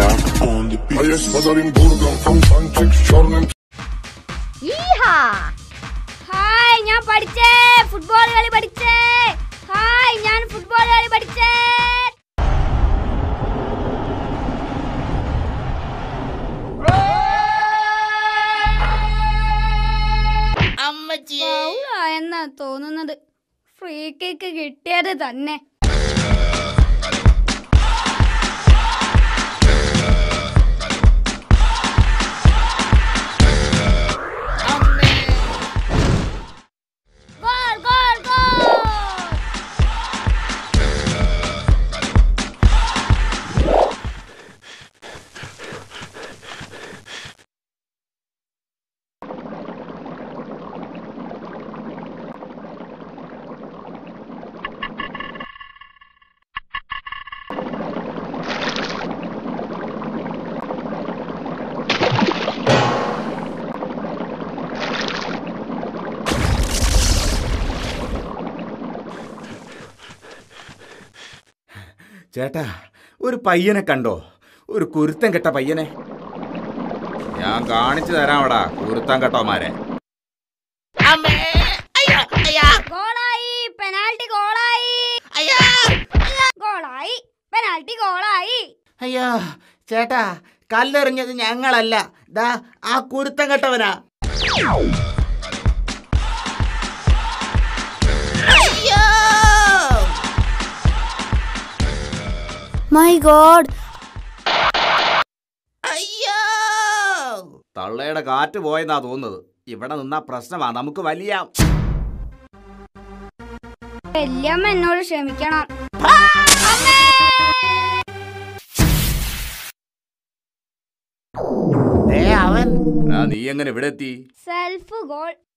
on the beat. A jest padarim burgą, fontanczyk z czarnym ഈഹാ. Hi ഞാൻ പഠിച്ചേ football കളി പഠിച്ചേ ഹായ് ഞാൻ ഫുട്ബോൾ കളി പഠിച്ചേ ഫൗളാ എന്നാ തോന്നുന്നത് ഫ്രീ കിക്ക് കിട്ടിയത് തന്നെ ഗോൾ ഗോൾ ഗോൾ ചേട്ടാ ഒരു പയ്യനെ കണ്ടോ ഒരു കുരുത്തം കെട്ട പയ്യനെ ഞാൻ കാണിച്ചു തരാമടാ കുരുത്തം കെട്ടോമാരെ ഗോളായി പെനാൽറ്റി ഗോളായി ഗോളായി പെനാൽറ്റി ഗോളായി അയ്യോ ചേട്ടാ കല്ലെറിഞ്ഞത് ഞങ്ങളല്ല ദാ ആ കുരുത്തം കെട്ടവനാ മൈ ഗോഡ് തള്ളയുടെ കാറ്റ് പോയെന്നാ തോന്നുന്നത് ഇവിടെ നിന്നാ പ്രശ്നമാ നമുക്ക് വലിയ വല്യമ്മ എന്നോട് ക്ഷമിക്കണം അവൻ നീ എങ്ങനെ ഇവിടെ എത്തി സെൽഫ് ഗോൾ